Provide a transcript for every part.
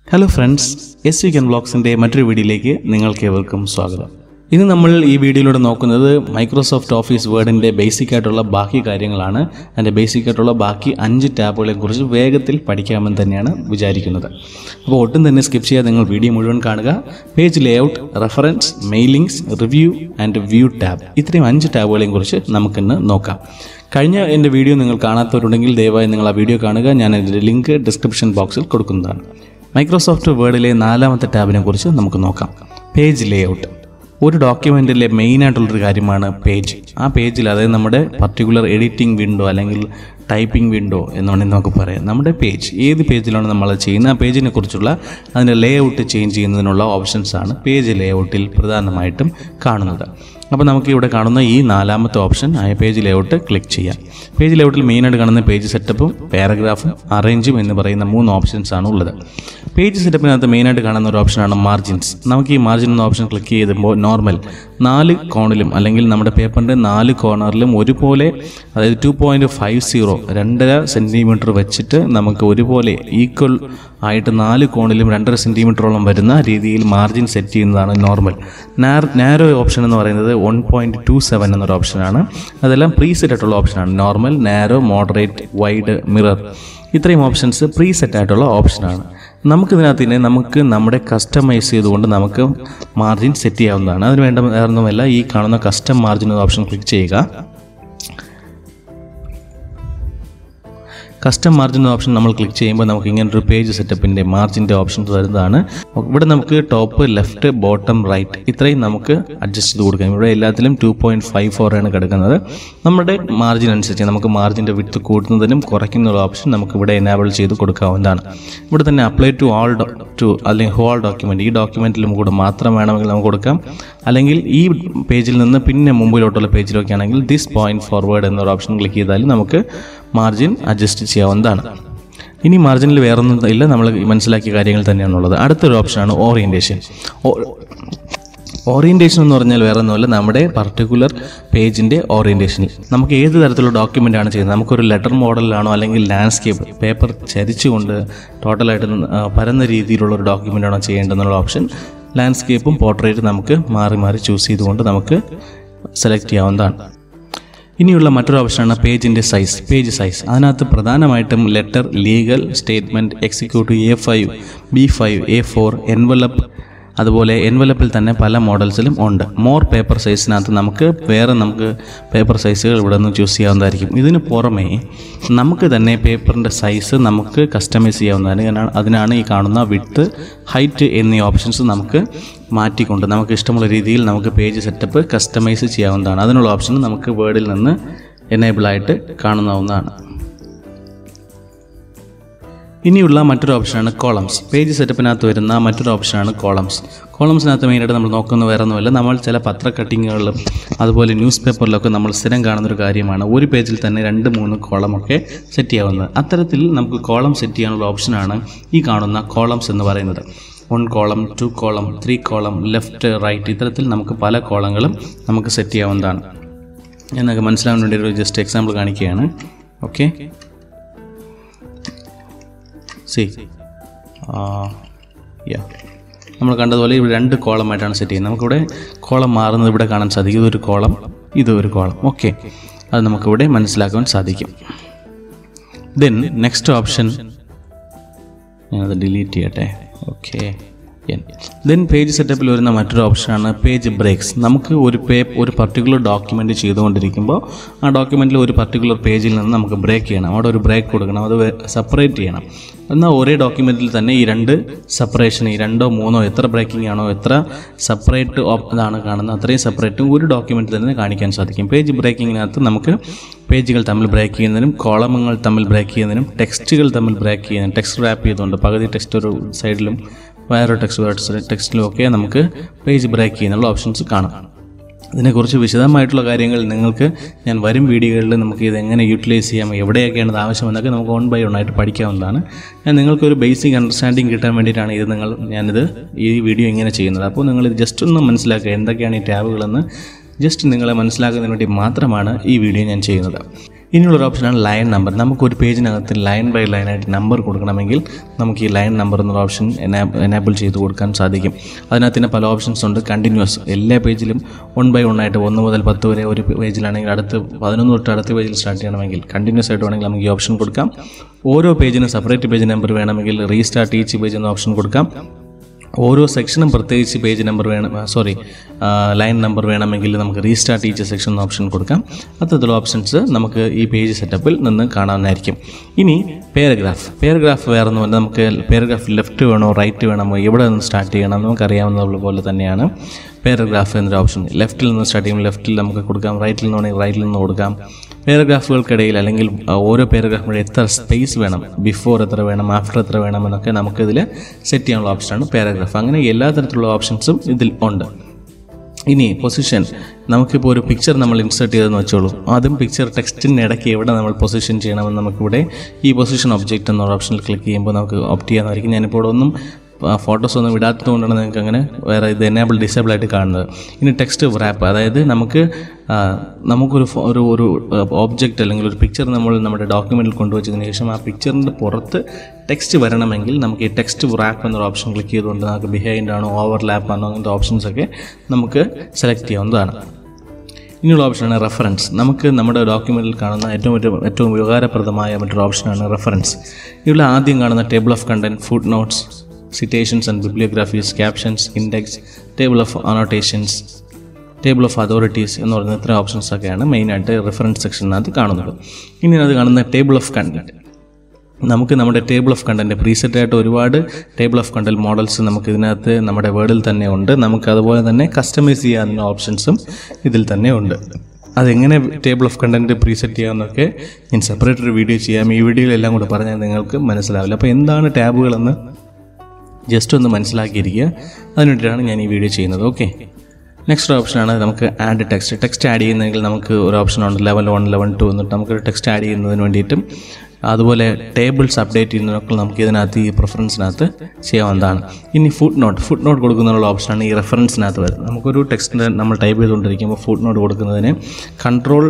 hello friends S V കൻ ബ്ലോഗ്സിൻ്റെ മറ്റൊരു വീഡിയോയിലേക്ക് നിങ്ങൾക്ക് ഏവർക്കും സ്വാഗതം ഇന്ന് നമ്മൾ ഈ വീഡിയോയിലൂടെ നോക്കുന്നത് മൈക്രോസോഫ്റ്റ് ഓഫീസ് വേർഡിൻ്റെ ബേസിക് ആയിട്ടുള്ള ബാക്കി കാര്യങ്ങളാണ് അതിൻ്റെ ബേസിക് ആയിട്ടുള്ള ബാക്കി അഞ്ച് ടാബുകളെ കുറിച്ച് വേഗത്തിൽ പഠിക്കാമെന്ന് തന്നെയാണ് വിചാരിക്കുന്നത് അപ്പോൾ ഒട്ടും തന്നെ സ്കിപ്പ് ചെയ്യാതെ നിങ്ങൾ വീഡിയോ മുഴുവൻ കാണുക page layout reference mailings review and view tab ഇത്രയും അഞ്ച് ടാബുകളെയും കുറിച്ച് നമുക്കിന്ന് നോക്കാം കഴിഞ്ഞ എൻ്റെ വീഡിയോ നിങ്ങൾ കാണാത്തവരുണ്ടെങ്കിൽ ദയവായി നിങ്ങൾ ആ വീഡിയോ കാണുക ഞാൻ അതിൻ്റെ ലിങ്ക് ഡിസ്ക്രിപ്ഷൻ ബോക്സിൽ കൊടുക്കുന്നതാണ് മൈക്രോസോഫ്റ്റ് വേർഡിലെ നാലാമത്തെ ടാബിനെ കുറിച്ച് നമുക്ക് നോക്കാം പേജ് ലേഔട്ട് ഒരു ഡോക്യുമെൻറ്റിലെ മെയിൻ ആയിട്ടുള്ളൊരു കാര്യമാണ് പേജ് ആ പേജിൽ അതായത് നമ്മുടെ പർട്ടിക്കുലർ എഡിറ്റിംഗ് വിൻഡോ അല്ലെങ്കിൽ ടൈപ്പിംഗ് വിൻഡോ എന്ന് വേണമെങ്കിൽ നമുക്ക് പറയാം നമ്മുടെ പേജ് ഏത് പേജിലാണ് നമ്മൾ അത് ചെയ്യുന്നത് ആ പേജിനെ കുറിച്ചുള്ള അതിൻ്റെ ലേ ഔട്ട് ചേഞ്ച് ചെയ്യുന്നതിനുള്ള ഓപ്ഷൻസ് ആണ് പേജ് ലേ ഔട്ടിൽ പ്രധാനമായിട്ടും കാണുന്നത് അപ്പോൾ നമുക്ക് ഇവിടെ കാണുന്ന ഈ നാലാമത്തെ ഓപ്ഷൻ ആയ പേജ് ലേഔട്ട് ക്ലിക്ക് ചെയ്യാം പേജ് ലേഔട്ടിൽ മെയിനായിട്ട് കാണുന്ന പേജ് സെറ്റപ്പും പാരഗ്രാഫും അറേഞ്ചും എന്ന് പറയുന്ന മൂന്ന് ഓപ്ഷൻസ് ആണ് ഉള്ളത് പേജ് സെറ്റപ്പിനകത്ത് മെയിനായിട്ട് കാണുന്ന ഒരു ഓപ്ഷനാണ് മാർജിൻസ് നമുക്ക് ഈ മാർജിൻ എന്ന ഓപ്ഷൻ ക്ലിക്ക് ചെയ്തുമ്പോൾ നോർമൽ നാല് കോണിലും അല്ലെങ്കിൽ നമ്മുടെ പേപ്പറിൻ്റെ നാല് കോർണറിലും ഒരുപോലെ അതായത് ടു പോയിൻറ്റ് ഫൈവ് സീറോ രണ്ടര സെൻറ്റിമീറ്റർ വെച്ചിട്ട് നമുക്ക് ഒരുപോലെ ഈക്വൽ ആയിട്ട് നാല് കോണിലും രണ്ടര സെൻറ്റിമീറ്ററോളം വരുന്ന രീതിയിൽ മാർജിൻ സെറ്റ് ചെയ്യുന്നതാണ് നോർമൽ നാരോ ഓപ്ഷൻ എന്ന് പറയുന്നത് വൺ പോയിൻറ്റ് ടു സെവൻ എന്നൊരു ഓപ്ഷനാണ് അതെല്ലാം പ്രീ സെറ്റ് ആയിട്ടുള്ള ഓപ്ഷനാണ് normal narrow moderate wide mirror ഇത്രയും ഓപ്ഷൻസ് പ്രീ സെറ്റ് ആയിട്ടുള്ള ഓപ്ഷനാണ് നമുക്കിതിനകത്ത് തന്നെ നമുക്ക് നമ്മുടെ കസ്റ്റമൈസ് ചെയ്തുകൊണ്ട് നമുക്ക് മാർജിൻ സെറ്റ് ചെയ്യാവുന്നതാണ് അതിന് വേണ്ട വേറൊന്നുമല്ല ഈ കാണുന്ന കസ്റ്റം മാർജിൻ എന്ന ഓപ്ഷൻ ക്ലിക്ക് ചെയ്യുക കസ്റ്റം മാർജിൻ എന്ന ഓപ്ഷൻ നമ്മൾ ക്ലിക്ക് ചെയ്യുമ്പോൾ നമുക്ക് ഇങ്ങനൊരു പേജ് സെറ്റപ്പിൻ്റെ മാർജിൻ്റെ ഓപ്ഷൻസ് വരുന്നതാണ് ഇവിടെ നമുക്ക് ടോപ്പ് ലെഫ്റ്റ് ബോട്ടം റൈറ്റ് ഇത്രയും നമുക്ക് അഡ്ജസ്റ്റ് ചെയ്ത് കൊടുക്കാം ഇവിടെ എല്ലാത്തിലും ടു പോയിൻറ്റ് ഫൈവ് ഫോർ ആണ് കിടക്കുന്നത് നമ്മുടെ മാർജിൻ അനുസരിച്ച് നമുക്ക് മാർജിൻ്റെ വിട്ട് കൂട്ടുന്നതിനും കുറയ്ക്കുന്നതിനുള്ള ഓപ്ഷൻ നമുക്ക് ഇവിടെ എനാബിൾ ചെയ്ത് കൊടുക്കാവുന്നതാണ് ഇവിടെ തന്നെ അപ്ലൈ ടു ആൾ ടു അല്ലെങ്കിൽ ഹോൾ ഡോക്യുമെൻറ്റ് ഈ ഡോക്യുമെൻറ്റിലും കൂടെ മാത്രം വേണമെങ്കിൽ നമുക്ക് കൊടുക്കാം അല്ലെങ്കിൽ ഈ പേജിൽ നിന്ന് പിന്നെ മുമ്പിലോട്ടുള്ള പേജിലൊക്കെ ആണെങ്കിൽ ദിസ് പോയിന്റ് ഫോർവേഡ് എന്നൊരു ഓപ്ഷൻ ക്ലിക്ക് ചെയ്താൽ നമുക്ക് മാർജിൻ അഡ്ജസ്റ്റ് ചെയ്യാവുന്നതാണ് ഇനി മാർജിനിൽ വേറൊന്നും ഇല്ല നമ്മൾ മനസ്സിലാക്കിയ കാര്യങ്ങൾ തന്നെയാണുള്ളത് അടുത്തൊരു ഓപ്ഷനാണ് ഓറിയൻറ്റേഷൻ ഓറിയൻറ്റേഷൻ എന്ന് പറഞ്ഞാൽ വേറെ ഒന്നുമല്ല നമ്മുടെ പർട്ടിക്കുലർ പേജിൻ്റെ ഓറിയൻറ്റേഷൻ നമുക്ക് ഏത് തരത്തിലുള്ള ഡോക്യുമെൻ്റ് ആണ് ചെയ്യുന്നത് നമുക്കൊരു ലെറ്റർ മോഡലിലാണോ അല്ലെങ്കിൽ ലാൻഡ്സ്കേപ്പ് പേപ്പർ ചരിച്ചുകൊണ്ട് ടോട്ടലായിട്ട് ആ, പരന്ന രീതിയിലുള്ള ഒരു ഡോക്യുമെൻ്റ് ആണോ ചെയ്യേണ്ടതെന്നുള്ള ഓപ്ഷൻ ലാൻഡ്സ്കേപ്പും പോർട്രേറ്റും നമുക്ക് മാറി മാറി ചൂസ് ചെയ്തുകൊണ്ട് നമുക്ക് സെലക്ട് ചെയ്യാവുന്നതാണ് ഇനിയുള്ള മറ്റൊരു ഓപ്ഷനാണ് പേജിൻ്റെ സൈസ് പേജ് സൈസ് അതിനകത്ത് പ്രധാനമായിട്ടും letter legal statement executive A five B five A four envelope അതുപോലെ എൻവലപ്പിൽ തന്നെ പല മോഡൽസിലും ഉണ്ട് മോർ പേപ്പർ സൈസിനകത്ത് നമുക്ക് വേറെ നമുക്ക് പേപ്പർ സൈസുകൾ ഇവിടെ നിന്ന് ചൂസ് ചെയ്യാവുന്നതായിരിക്കും ഇതിന് പുറമേ നമുക്ക് തന്നെ പേപ്പറിൻ്റെ സൈസ് നമുക്ക് കസ്റ്റമൈസ് ചെയ്യാവുന്നതാണ് കാരണം അതിനാണ് ഈ കാണുന്ന വിട്ട് ഹൈറ്റ് എന്നീ ഓപ്ഷൻസ് നമുക്ക് മാറ്റിക്കൊണ്ട് നമുക്ക് ഇഷ്ടമുള്ള രീതിയിൽ നമുക്ക് പേജ് സെറ്റപ്പ് കസ്റ്റമൈസ് ചെയ്യാവുന്നതാണ് അതിനുള്ള ഓപ്ഷൻ നമുക്ക് വേർഡിൽ നിന്ന് എനേബിളായിട്ട് കാണുന്നതാണ് ഇനിയുള്ള മറ്റൊരു ഓപ്ഷനാണ് കോളംസ് പേജ് സെറ്റപ്പിനകത്ത് വരുന്ന മറ്റൊരു ഓപ്ഷനാണ് കോളംസ് കോളംസിനകത്ത് മെയിനായിട്ട് നമ്മൾ നോക്കുന്ന വേറെ ഒന്നുമല്ല നമ്മൾ ചില പത്ര കട്ടിങ്ങുകളിലും അതുപോലെ ന്യൂസ് പേപ്പറിലൊക്കെ നമ്മൾ സ്ഥിരം കാണുന്നൊരു കാര്യമാണ് ഒരു പേജിൽ തന്നെ രണ്ട് മൂന്ന് കോളമൊക്കെ സെറ്റ് ചെയ്യാവുന്നത് അത്തരത്തിൽ നമുക്ക് കോളം സെറ്റ് ചെയ്യാനുള്ള ഓപ്ഷനാണ് ഈ കാണുന്ന കോളംസ് എന്ന് പറയുന്നത് one column two column three column left right ഇത്തരത്തിൽ നമുക്ക് പല കോളങ്ങളും നമുക്ക് സെറ്റ് ചെയ്യാവുന്നതാണ് എന്നൊക്കെ മനസ്സിലാകാൻ വേണ്ടി ഒരു ജസ്റ്റ് എക്സാമ്പിൾ കാണിക്കുകയാണ് ഓക്കെ സി യാ നമ്മൾ കണ്ടതുപോലെ ഇവിടെ രണ്ട് കോളമായിട്ടാണ് സെറ്റ് ചെയ്യുന്നത് നമുക്കിവിടെ കോളം മാറുന്നത് ഇവിടെ കാണാൻ സാധിക്കും ഇതൊരു കോളം ഇതൊരു കോളം ഓക്കെ അത് നമുക്കിവിടെ മനസ്സിലാക്കാൻ സാധിക്കും ദെൻ നെക്സ്റ്റ് ഓപ്ഷൻ ഞാനത് ഡിലീറ്റ് ചെയ്യട്ടെ ഓക്കെ ദെൻ പേജ് സെറ്റപ്പിൽ വരുന്ന മറ്റൊരു ഓപ്ഷനാണ് പേജ് ബ്രേക്സ് നമുക്ക് ഒരു പേ ഒരു പർട്ടിക്കുലർ ഡോക്യുമെൻ്റ് ചെയ്തുകൊണ്ടിരിക്കുമ്പോൾ ആ ഡോക്യുമെൻറ്റിൽ ഒരു പർട്ടിക്കുലർ പേജിൽ നിന്ന് നമുക്ക് ബ്രേക്ക് ചെയ്യണം അവിടെ ഒരു ബ്രേക്ക് കൊടുക്കണം അത് സെപ്പറേറ്റ് ചെയ്യണം എന്നാൽ ഒരേ ഡോക്യുമെൻറ്റിൽ തന്നെ ഈ രണ്ട് സെപ്പറേഷൻ ഈ രണ്ടോ മൂന്നോ എത്ര ബ്രേക്കിംഗ് ആണോ എത്ര സെപ്പറേറ്റ് ഇതാണ് കാണുന്നത് അത്രയും സെപ്പറേറ്റും ഒരു ഡോക്യുമെൻറ്റിൽ തന്നെ കാണിക്കാൻ സാധിക്കും പേജ് ബ്രേക്കിങ്ങിനകത്ത് നമുക്ക് പേജുകൾ തമ്മിൽ ബ്രേക്ക് ചെയ്യുന്നതിനും കോളമുകൾ തമ്മിൽ ബ്രേക്ക് ചെയ്യുന്നതിനും ടെക്സ്റ്റുകൾ തമ്മിൽ ബ്രേക്ക് ചെയ്യുന്നതിനും ടെക്സ്റ്റ് റാപ്പ് ചെയ്തുകൊണ്ട് പകുതി ടെക്സ്റ്റ് ഒരു സൈഡിലും വേറൊരു ടെക്സ്റ്റ് വേറെ ടെക്സ്റ്റിലും ഒക്കെ നമുക്ക് പേജ് ബ്രേക്ക് ചെയ്യുന്നുള്ള ഓപ്ഷൻസ് കാണാം ഇതിനെക്കുറിച്ച് വിശദമായിട്ടുള്ള കാര്യങ്ങൾ നിങ്ങൾക്ക് ഞാൻ വരും വീഡിയോകളിൽ നമുക്ക് ഇത് എങ്ങനെ യൂട്ടിലൈസ് ചെയ്യാം എവിടെയൊക്കെയാണ് ഇത് ആവശ്യമെന്നൊക്കെ നമുക്ക് ഓൺ ബൈ ഓൺ ആയിട്ട് പഠിക്കാവുന്നതാണ് ഞാൻ നിങ്ങൾക്കൊരു ബേസിക് അണ്ടർസ്റ്റാൻഡിങ് കിട്ടാൻ വേണ്ടിയിട്ടാണ് ഇത് നിങ്ങൾ ഞാനിത് ഈ വീഡിയോ ഇങ്ങനെ ചെയ്യുന്നത് അപ്പോൾ നിങ്ങൾ ഇത് ജസ്റ്റ് ഒന്ന് മനസ്സിലാക്കുക എന്തൊക്കെയാണ് ഈ ടാബുകളെന്ന് ജസ്റ്റ് നിങ്ങളെ മനസ്സിലാക്കുന്നതിന് വേണ്ടി മാത്രമാണ് ഈ വീഡിയോ ഞാൻ ചെയ്യുന്നത് ഇനിയുള്ളൊരു ഓപ്ഷനാണ് ലൈൻ നമ്പർ നമുക്കൊരു പേജിനകത്ത് ലൈൻ ബൈ ലൈനായിട്ട് നമ്പർ കൊടുക്കണമെങ്കിൽ നമുക്ക് ഈ ലൈൻ നമ്പർ എന്നുള്ള ഓപ്ഷൻ എനാബിൾ ചെയ്ത് കൊടുക്കാൻ സാധിക്കും അതിനകത്ത് തന്നെ പല ഓപ്ഷൻസ് ഉണ്ട് കണ്ടിന്യൂസ് എല്ലാ പേജിലും വൺ ബൈ വൺ ആയിട്ട് ഒന്ന് മുതൽ പത്ത് വരെ ഒരു പേജിലാണെങ്കിൽ അടുത്ത് പതിനൊന്ന് തൊട്ട് അടുത്ത പേജിൽ സ്റ്റാർട്ട് ചെയ്യണമെങ്കിൽ കണ്ടിന്യൂസ് ആയിട്ട് വേണമെങ്കിൽ നമുക്ക് ഈ ഓപ്ഷൻ കൊടുക്കാം ഓരോ പേജിനും സെപ്പറേറ്റ് പേജ് നമ്പർ വേണമെങ്കിൽ റീസ്റ്റാർട്ട് ഈച്ച് പേജ് എന്ന ഓപ്ഷൻ കൊടുക്കാം ഓരോ സെക്ഷനും പ്രത്യേകിച്ച് പേജ് നമ്പർ വേണം സോറി ലൈൻ നമ്പർ വേണമെങ്കിൽ നമുക്ക് റീസ്റ്റാർട്ട് ഈച്ച് സെക്ഷൻ എന്ന ഓപ്ഷൻ കൊടുക്കാം അത്തരത്തിലുള്ള ഓപ്ഷൻസ് നമുക്ക് ഈ പേജ് സെറ്റപ്പിൽ നിന്ന് കാണാവുന്നതായിരിക്കും ഇനി പാരഗ്രാഫ് പാരഗ്രാഫ് വേറെ ഒന്നും അല്ല നമുക്ക് പാരഗ്രാഫ് ലെഫ്റ്റ് വേണോ റൈറ്റ് വേണമോ എവിടെ നിന്ന് സ്റ്റാർട്ട് ചെയ്യണം നമുക്കറിയാവുന്നത് പോലെ തന്നെയാണ് പാരഗ്രാഫ് എന്നൊരു ഓപ്ഷൻ ലെഫ്റ്റിൽ നിന്ന് സ്റ്റാർട്ട് ചെയ്യുമ്പോൾ ലെഫ്റ്റിൽ നമുക്ക് കൊടുക്കാം റൈറ്റിൽ നിന്നാണെങ്കിൽ റൈറ്റിൽ നിന്ന് കൊടുക്കാം പാരഗ്രാഫുകൾക്കിടയിൽ അല്ലെങ്കിൽ ആ, ഓരോ പാരഗ്രാഫിനും എത്ര സ്പേസ് വേണം ബിഫോർ എത്ര വേണം ആഫ്റ്റർ എത്ര വേണം എന്നൊക്കെ നമുക്കിതിൽ സെറ്റ് ചെയ്യാനുള്ള ഓപ്ഷനാണ് പാരഗ്രാഫ് അങ്ങനെ എല്ലാ തരത്തിലുള്ള ഓപ്ഷൻസും ഇതിൽ ഉണ്ട് ഇനി പൊസിഷൻ നമുക്കിപ്പോൾ ഒരു പിക്ചർ നമ്മൾ ഇൻസേർട്ട് ചെയ്തെന്ന് വെച്ചോളൂ അതും പിക്ചർ ടെക്സ്റ്റിൻ്റെ ഇടയ്ക്ക് എവിടെ നമ്മൾ പൊസിഷൻ ചെയ്യണമെന്ന് നമുക്കിവിടെ ഈ പൊസിഷൻ ഒബ്ജക്റ്റ് എന്ന ഓപ്ഷനിൽ ക്ലിക്ക് ചെയ്യുമ്പോൾ നമുക്ക് ഓപ്റ്റ് ചെയ്യാമെന്നായിരിക്കും ഞാനിപ്പോൾ ഇവിടെ ഒന്നും ഫോട്ടോസ് ഒന്നും വിടാത്തതുകൊണ്ടാണ് നിങ്ങൾക്ക് അങ്ങനെ വേറെ ഇത് എനേബിൾ ഡിസേബിൾ ആയിട്ട് കാണുന്നത് ഇനി ടെക്സ്റ്റ് റാപ്പ് അതായത് നമുക്ക് ആ, നമുക്കൊരു ഫോ- ഒരു ഒരു ഓബ്ജക്റ്റ് അല്ലെങ്കിൽ ഒരു പിക്ചർ നമ്മൾ നമ്മുടെ ഡോക്യുമെൻറ്റിൽ കൊണ്ടുവച്ചതിന് ശേഷം ആ പിക്ചറിൻ്റെ പുറത്ത് ടെക്സ്റ്റ് വരണമെങ്കിൽ നമുക്ക് ഈ ടെക്സ്റ്റ് റാപ്പ് എന്നൊരു ഓപ്ഷൻ ക്ലിക്ക് ചെയ്തുകൊണ്ട് നമുക്ക് ബിഹൈൻഡ് ആണോ ഓവർ ലാപ്പ് ആണോ അങ്ങനത്തെ ഓപ്ഷൻസൊക്കെ നമുക്ക് സെലക്ട് ചെയ്യാവുന്നതാണ് ഇനിയുള്ള ഓപ്ഷനാണ് റെഫറൻസ് നമുക്ക് നമ്മുടെ ഡോക്യുമെൻറ്റിൽ കാണുന്ന ഏറ്റവും ഒരു ഏറ്റവും ഉപകാരപ്രദമായ മറ്റൊരു ഓപ്ഷനാണ് റെഫറൻസ് ഇവിടെ ആദ്യം കാണുന്ന table of content footnotes citations and bibliographies captions index table of annotations table of authorities എന്ന് പറയുന്ന ഇത്ര ഓപ്ഷൻസ് ഒക്കെയാണ് മെയിനായിട്ട് റെഫറൻസ് സെക്ഷനകത്ത് കാണുന്നത് ഇനി അത് കാണുന്ന ടേബിൾ ഓഫ് കണ്ടൻറ്റ് നമുക്ക് നമ്മുടെ ടേബിൾ ഓഫ് കണ്ടൻറ്റ് പ്രീസെറ്റ് ആയിട്ട് ഒരുപാട് ടേബിൾ ഓഫ് കണ്ടൻറ്റ് മോഡൽസ് നമുക്ക് ഇതിനകത്ത് നമ്മുടെ വേർഡിൽ തന്നെ ഉണ്ട് നമുക്ക് അതുപോലെ തന്നെ കസ്റ്റമൈസ് ചെയ്യാവുന്ന ഓപ്ഷൻസും ഇതിൽ തന്നെ ഉണ്ട് അതെങ്ങനെ ടേബിൾ ഓഫ് കണ്ടൻറ്റ് പ്രീസെറ്റ് ചെയ്യാമെന്നൊക്കെ ഞാൻ സെപ്പറേറ്റ് ഒരു വീഡിയോ ചെയ്യാം ഈ വീഡിയോയിലെല്ലാം കൂടെ പറഞ്ഞാൽ നിങ്ങൾക്ക് മനസ്സിലാവില്ല അപ്പോൾ എന്താണ് ടാബുകളെന്ന് ജസ്റ്റ് ഒന്ന് മനസ്സിലാക്കിയിരിക്കുക അതിന് വേണ്ടിയിട്ടാണ് ഞാൻ ഈ വീഡിയോ ചെയ്യുന്നത് ഓക്കെ നെക്സ്റ്റ് ഓപ്ഷനാണ് നമുക്ക് ആഡ് ടെക്സ്റ്റ് ടെക്സ്റ്റ് ആഡ് ചെയ്യുന്നതെങ്കിൽ നമുക്ക് ഒരു ഓപ്ഷനുണ്ട് ലെവൽ വൺ ലെവൽ ടു എന്നിട്ട് നമുക്ക് ടെക്സ്റ്റ് ആഡ് ചെയ്യുന്നതിന് വേണ്ടിയിട്ടും അതുപോലെ ടേബിൾസ് അപ്ഡേറ്റ് ചെയ്യുന്നതിനൊക്കെ നമുക്ക് ഇതിനകത്ത് ഈ പ്രിഫറൻസിനകത്ത് ചെയ്യാവുന്നതാണ് ഇനി ഫുഡ് നോട്ട് ഫുഡ് നോട്ട് കൊടുക്കുന്നതിനുള്ള ഓപ്ഷനാണ് ഈ റെഫറൻസിനകത്ത് വരുന്നത് നമുക്കൊരു ടെക്സ്റ്റ് നമ്മൾ ടൈപ്പ് ചെയ്തുകൊണ്ടിരിക്കുമ്പോൾ ഫുഡ് നോട്ട് കൊടുക്കുന്നതിന് കൺട്രോൾ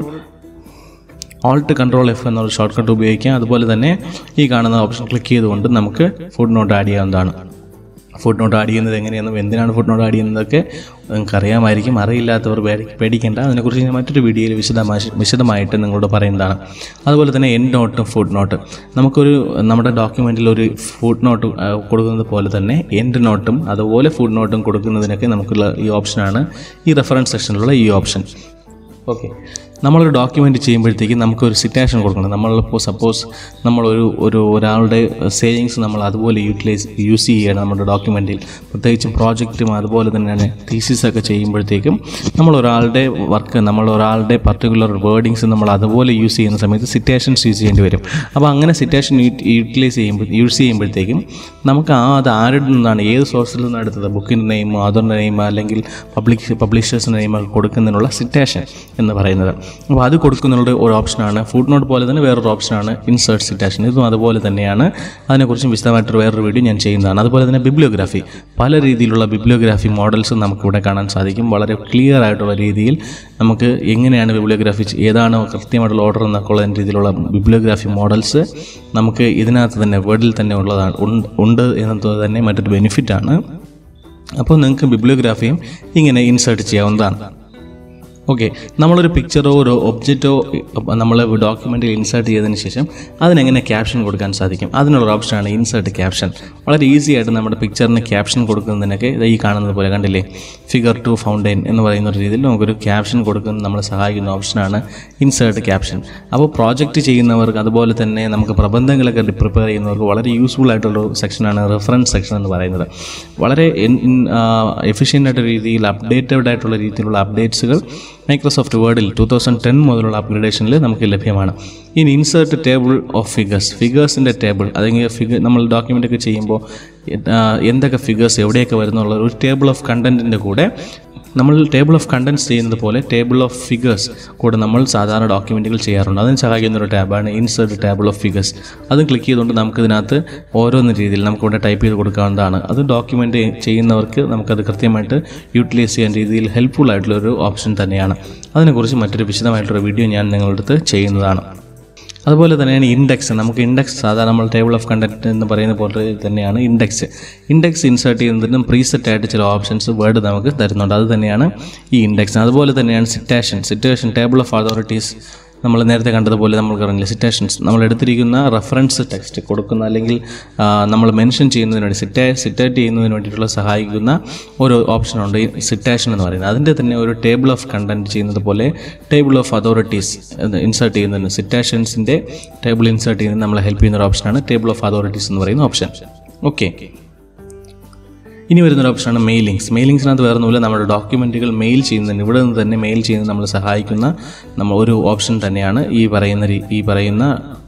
ഓൾട്ട് കൺട്രോൾ എഫ് എന്നുള്ള ഷോർട്ട് കട്ട് ഉപയോഗിക്കാം അതുപോലെ തന്നെ ഈ കാണുന്ന ഓപ്ഷൻ ക്ലിക്ക് ചെയ്തുകൊണ്ട് നമുക്ക് ഫുഡ് നോട്ട് ആഡ് ചെയ്യാവുന്നതാണ് ഫുഡ് നോട്ട് ആഡ് ചെയ്യുന്നത് എങ്ങനെയാണെന്നും എന്തിനാണ് ഫുഡ് നോട്ട് ആഡ് ചെയ്യുന്നതൊക്കെ നിങ്ങൾക്ക് അറിയാമായിരിക്കും അറിയില്ലാത്തവർ പേടി പേടിക്കേണ്ട അതിനെക്കുറിച്ച് ഞാൻ മറ്റൊരു വീഡിയോയിൽ വിശദമായി വിശദമായിട്ട് നിങ്ങളോട് പറയുന്നതാണ് അതുപോലെ തന്നെ എൻഡ് നോട്ടും ഫുഡ് നോട്ട് നമുക്കൊരു നമ്മുടെ ഡോക്യുമെൻറ്റിൽ ഒരു ഫുഡ് നോട്ട് കൊടുക്കുന്നത് പോലെ തന്നെ എൻഡ് നോട്ടും അതുപോലെ ഫുഡ് നോട്ടും കൊടുക്കുന്നതിനൊക്കെ നമുക്കുള്ള ഈ ഓപ്ഷനാണ് ഈ റെഫറൻസ് സെക്ഷനിലുള്ള ഈ ഓപ്ഷൻ ഓക്കെ നമ്മളൊരു ഡോക്യുമെൻ്റ് ചെയ്യുമ്പോഴത്തേക്ക് നമുക്കൊരു സിറ്റുവേഷൻ കൊടുക്കണം നമ്മളിപ്പോൾ സപ്പോസ് നമ്മളൊരു ഒരു ഒരാളുടെ സേവിങ്സ് നമ്മൾ അതുപോലെ യൂട്ടിലൈസ് യൂസ് ചെയ്യുകയാണ് നമ്മുടെ ഡോക്യുമെൻറ്റിൽ പ്രത്യേകിച്ചും പ്രോജക്റ്റും അതുപോലെ തന്നെ തീസിസ് ഒക്കെ ചെയ്യുമ്പോഴത്തേക്കും നമ്മൾ ഒരാളുടെ വർക്ക് നമ്മൾ ഒരാളുടെ പർട്ടിക്കുലർ വേർഡിങ്സ് നമ്മൾ അതുപോലെ യൂസ് ചെയ്യുന്ന സമയത്ത് സിറ്റുവേഷൻസ് യൂസ് ചെയ്യേണ്ടി വരും അപ്പോൾ അങ്ങനെ സിറ്റുവേഷൻ യൂട്ടിലൈസ് ചെയ്യുമ്പോൾ യൂസ് ചെയ്യുമ്പോഴത്തേക്കും നമുക്ക് ആ അത് ആരുടെ നിന്നാണ് ഏത് സോഴ്സിൽ നിന്നാണ് എടുത്തത് ബുക്കിൻ്റെ നെയിം അതറിൻ്റെ നെയിം അല്ലെങ്കിൽ പബ്ലിക് പബ്ലിഷേഴ്സിൻ്റെ നെയിം കൊടുക്കുന്നതിനുള്ള സിറ്റുവേഷൻ എന്ന് പറയുന്നത് അപ്പോൾ അത് കൊടുക്കുന്നതിനുള്ള ഒരു ഓപ്ഷനാണ് ഫുഡ് നോട്ട് പോലെ തന്നെ വേറൊരു ഓപ്ഷനാണ് ഇൻസേർട്ട് സിറ്റുവേഷൻ ഇതും അതുപോലെ തന്നെയാണ് അതിനെക്കുറിച്ചും വിശദമായിട്ടൊരു വേറൊരു വീഡിയോ ഞാൻ ചെയ്യുന്നതാണ് അതുപോലെ തന്നെ ബിബ്ലിയോഗ്രാഫി പല രീതിയിലുള്ള ബിബ്ലിയോഗ്രാഫി മോഡൽസ് നമുക്കിവിടെ കാണാൻ സാധിക്കും വളരെ ക്ലിയർ ആയിട്ടുള്ള രീതിയിൽ നമുക്ക് എങ്ങനെയാണ് ബിബ്ലിയോഗ്രാഫി ഏതാണ് കൃത്യമായിട്ടുള്ള ഓർഡർ എന്നൊക്കെ ഉള്ള രീതിയിലുള്ള ബിബ്ലിയോഗ്രാഫി മോഡൽസ് നമുക്ക് ഇതിനകത്ത് തന്നെ വേർഡിൽ തന്നെ ഉള്ളതാണ് ഉണ്ട്- ഉണ്ട് എന്നത് തന്നെ മറ്റൊരു ബെനിഫിറ്റാണ് അപ്പോൾ നിങ്ങൾക്ക് ബിബ്ലിയോഗ്രാഫിയും ഇങ്ങനെ ഇൻസേർട്ട് ചെയ്യാവുന്നതാണ് ഓക്കെ നമ്മളൊരു പിക്ചറോ ഒരു ഒബ്ജക്റ്റോ നമ്മൾ ഡോക്യുമെൻറ്റിൽ ഇൻസേർട്ട് ചെയ്തതിന് ശേഷം അതിനെങ്ങനെ ക്യാപ്ഷൻ കൊടുക്കാൻ സാധിക്കും അതിനുള്ള ഓപ്ഷനാണ് ഇൻസേർട്ട് ക്യാപ്ഷൻ വളരെ ഈസി ആയിട്ട് നമ്മുടെ പിക്ചറിന് ക്യാപ്ഷൻ കൊടുക്കുന്നതിനൊക്കെ ഇത് ഈ കാണുന്നത് പോലെ കണ്ടില്ലേ ഫിഗർ ടു ഫൗണ്ടെയിൻ എന്ന് പറയുന്ന ഒരു രീതിയിൽ നമുക്കൊരു ക്യാപ്ഷൻ കൊടുക്കുന്ന നമ്മളെ സഹായിക്കുന്ന ഓപ്ഷനാണ് ഇൻസേർട്ട് ക്യാപ്ഷൻ അപ്പോൾ പ്രോജക്റ്റ് ചെയ്യുന്നവർക്ക് അതുപോലെ തന്നെ നമുക്ക് പ്രബന്ധങ്ങളൊക്കെ പ്രിപ്പയർ ചെയ്യുന്നവർക്ക് വളരെ യൂസ്ഫുൾ ആയിട്ടുള്ള സെക്ഷനാണ് റെഫറൻസ് സെക്ഷൻ എന്ന് പറയുന്നത് വളരെ എഫിഷ്യൻ്റ് ആയിട്ടുള്ള രീതിയിൽ അപ്ഡേറ്റഡ് ആയിട്ടുള്ള രീതിയിലുള്ള അപ്ഡേറ്റ്സുകൾ മൈക്രോസോഫ്റ്റ് വേർഡിൽ ടു തൗസൻഡ് ടെൻ മുതലുള്ള അപ്ഗ്രഡേഷനിൽ നമുക്ക് ലഭ്യമാണ് ഇനി ഇൻസേർട്ട് ടേബിൾ ഓഫ് ഫിഗേഴ്സ് ഫിഗേഴ്സിൻ്റെ ടേബിൾ അല്ലെങ്കിൽ ഫിഗർ നമ്മൾ ഡോക്യുമെൻ്റ് ഒക്കെ ചെയ്യുമ്പോൾ ആ, എന്തൊക്കെ ഫിഗേഴ്സ് എവിടെയൊക്കെ വരുന്നുള്ള ഒരു ടേബിൾ ഓഫ് കണ്ടൻറ്റിൻ്റെ കൂടെ നമ്മൾ ടേബിൾ ഓഫ് കണ്ടൻസ് ചെയ്യുന്നത് പോലെ ടേബിൾ ഓഫ് ഫിഗേഴ്സ് കൂടെ നമ്മൾ സാധാരണ ഡോക്യുമെൻറ്റുകൾ ചെയ്യാറുണ്ട് അതിന് സഹായിക്കുന്ന ഒരു ടാബാണ് ഇൻസേർട്ട് ടേബിൾ ഓഫ് ഫിഗേഴ്സ് അതും ക്ലിക്ക് ചെയ്തുകൊണ്ട് നമുക്കിതിനകത്ത് ഓരോന്ന് രീതിയിൽ നമുക്കിവിടെ ടൈപ്പ് ചെയ്ത് കൊടുക്കാവുന്നതാണ് അത് ഡോക്യുമെൻ്റ് ചെയ്യുന്നവർക്ക് നമുക്കത് കൃത്യമായിട്ട് യൂട്ടിലൈസ് ചെയ്യാൻ രീതിയിൽ ഹെൽപ്ഫുൾ ആയിട്ടുള്ള ഒരു ഓപ്ഷൻ തന്നെയാണ് അതിനെക്കുറിച്ച് മറ്റൊരു വിശദമായിട്ടുള്ള വീഡിയോ ഞാൻ നിങ്ങളുടെ അടുത്ത് ചെയ്യുന്നതാണ് അതുപോലെ തന്നെയാണ് ഇൻഡെക്സ് നമുക്ക് ഇൻഡെക്സ് സാധാരണ നമ്മൾ ടേബിൾ ഓഫ് കണ്ടന്റ് എന്ന് പറയുന്ന പോലെ തന്നെയാണ് ഇൻഡെക്സ് ഇൻഡെക്സ് ഇൻസേർട്ട് ചെയ്യുന്നതിനും പ്രീസെറ്റ് ആയിട്ട് ചില ഓപ്ഷൻസ് വേർഡ് നമുക്ക് തരുന്നുണ്ട് അത് തന്നെയാണ് ഈ ഇൻഡെക്സ് അതുപോലെ തന്നെയാണ് citation citation table of authorities നമ്മൾ നേരത്തെ കണ്ടതുപോലെ നമ്മൾ പറഞ്ഞില്ല സിറ്റേഷൻസ് നമ്മൾ എടുത്തിരിക്കുന്ന റെഫറൻസ് ടെക്സ്റ്റ് കൊടുക്കുന്ന അല്ലെങ്കിൽ ആ, നമ്മൾ മെൻഷൻ ചെയ്യുന്നതിന് വേണ്ടി സിറ്റേ സിറ്റേറ്റ് ചെയ്യുന്നതിന് വേണ്ടിയിട്ടുള്ള സഹായിക്കുന്ന ഒരു ഓപ്ഷനുണ്ട് ഈ സിറ്റേഷൻ എന്ന് പറയുന്നത് അതിൻ്റെ തന്നെ ഒരു ടേബിൾ ഓഫ് കണ്ടന്റ് ചെയ്യുന്നത് പോലെ ടേബിൾ ഓഫ് അതോറിറ്റീസ് ഇൻസേർട്ട് ചെയ്യുന്നതിന് സിറ്റേഷൻസിൻ്റെ ടേബിൾ ഇൻസേർട്ട് ചെയ്യുന്നതിന് നമ്മളെ ഹെൽപ്പ് ചെയ്യുന്ന ഒരു ഓപ്ഷനാണ് ടേബിൾ ഓഫ് അതോറിറ്റീസ് എന്ന് പറയുന്ന ഓപ്ഷൻ ഓക്കെ ഇനി വരുന്നൊരു ഓപ്ഷനാണ് മെയിലിങ്സ് മെയിലിങ്സിനകത്ത് വേറെ ഒന്നുമില്ല നമ്മുടെ ഡോക്യുമെൻറ്റുകൾ മെയിൽ ചെയ്യുന്നതിന് ഇവിടെ നിന്ന് തന്നെ മെയിൽ ചെയ്യുന്നത് നമ്മൾ സഹായിക്കുന്ന നമ്മൾ ഒരു ഓപ്ഷൻ തന്നെയാണ് ഈ പറയുന്ന രീ- ഈ പറയുന്ന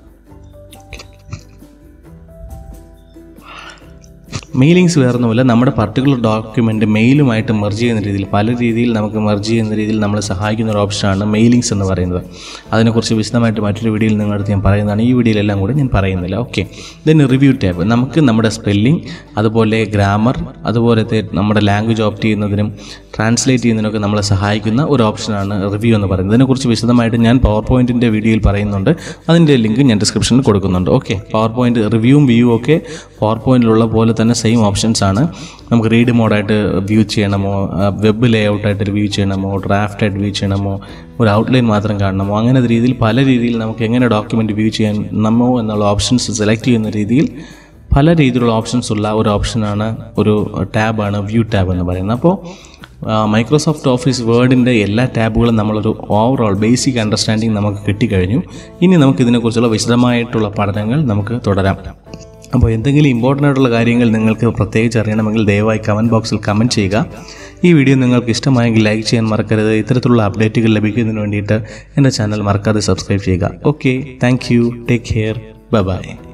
മെയിലിങ്സ് വേറൊന്നുമില്ല നമ്മുടെ പർട്ടിക്കുലർ ഡോക്യുമെൻ്റ് മെയിലുമായിട്ട് മെർജ് ചെയ്യുന്ന രീതിയിൽ പല രീതിയിൽ നമുക്ക് മെർജ് ചെയ്യുന്ന രീതിയിൽ നമ്മളെ സഹായിക്കുന്ന ഒരു ഓപ്ഷനാണ് മെയിലിങ്സ് എന്ന് പറയുന്നത് അതിനെക്കുറിച്ച് വിശദമായിട്ട് മറ്റൊരു വീഡിയോയിൽ നിങ്ങളടുത്ത് ഞാൻ പറയുന്നതാണ് ഈ വീഡിയോയിലെല്ലാം കൂടെ ഞാൻ പറയുന്നില്ല ഓക്കെ ദെൻ റിവ്യൂ ടാബ് നമുക്ക് നമ്മുടെ സ്പെല്ലിംഗ് അതുപോലെ ഗ്രാമർ അതുപോലത്തെ നമ്മുടെ ലാംഗ്വേജ് ഓപ്റ്റ് ചെയ്യുന്നതിനും ട്രാൻസ്ലേറ്റ് ചെയ്യുന്നതിനൊക്കെ നമ്മളെ സഹായിക്കുന്ന ഒരു ഓപ്ഷനാണ് റിവ്യൂ എന്ന് പറയുന്നത് ഇതിനെക്കുറിച്ച് വിശദമായിട്ട് ഞാൻ പവർ പോയിൻറ്റിൻ്റെ വീഡിയോയിൽ പറയുന്നുണ്ട് അതിൻ്റെ ലിങ്ക് ഞാൻ ഡിസ്ക്രിപ്ഷനിൽ കൊടുക്കുന്നുണ്ട് ഓക്കെ പവർ പോയിൻറ്റ് റിവ്യൂവും വ്യൂ ഒക്കെ പവർ പോയിൻറ്റിലുള്ള പോലെ തന്നെ സെയിം ഓപ്ഷൻസ് ആണ് നമുക്ക് റീഡ് മോഡായിട്ട് വ്യൂ ചെയ്യണമോ വെബ് ലേ ഔട്ടായിട്ട് വ്യൂ ചെയ്യണമോ ഡ്രാഫ്റ്റ് ആയിട്ട് വ്യൂ ചെയ്യണമോ ഒരു ഔട്ട്ലൈൻ മാത്രം കാണണമോ അങ്ങനെ രീതിയിൽ പല രീതിയിൽ നമുക്ക് എങ്ങനെ ഡോക്യുമെൻറ്റ് വ്യൂ ചെയ്യാൻ നമ്മോ എന്നുള്ള ഓപ്ഷൻസ് സെലക്ട് ചെയ്യുന്ന രീതിയിൽ പല രീതിയിലുള്ള ഓപ്ഷൻസ് ഉള്ള ഒരു ഓപ്ഷനാണ് ഒരു ടാബാണ് വ്യൂ ടാബ് എന്ന് പറയുന്നത് അപ്പോൾ മൈക്രോസോഫ്റ്റ് ഓഫീസ് വേർഡിൻ്റെ എല്ലാ ടാബുകളും നമ്മളൊരു ഓവറോൾ ബേസിക് അണ്ടർസ്റ്റാൻഡിങ് നമുക്ക് കിട്ടിക്കഴിഞ്ഞു ഇനി നമുക്ക് ഇതിനെക്കുറിച്ചുള്ള വിശദമായിട്ടുള്ള പഠനങ്ങൾ നമുക്ക് തുടരാം അപ്പോൾ എന്തെങ്കിലും ഇമ്പോർട്ടൻ്റ് ആയിട്ടുള്ള കാര്യങ്ങൾ നിങ്ങൾക്ക് പ്രത്യേകിച്ച് അറിയണമെങ്കിൽ ദയവായി കമൻറ്റ് ബോക്സിൽ കമൻറ്റ് ചെയ്യുക ഈ വീഡിയോ നിങ്ങൾക്ക് ഇഷ്ടമായെങ്കിൽ ലൈക്ക് ചെയ്യാൻ മറക്കരുത് ഇത്തരത്തിലുള്ള അപ്ഡേറ്റുകൾ ലഭിക്കുന്നതിന് വേണ്ടിയിട്ട് എൻ്റെ ചാനൽ മറക്കാതെ സബ്സ്ക്രൈബ് ചെയ്യുക okay thank you take care bye by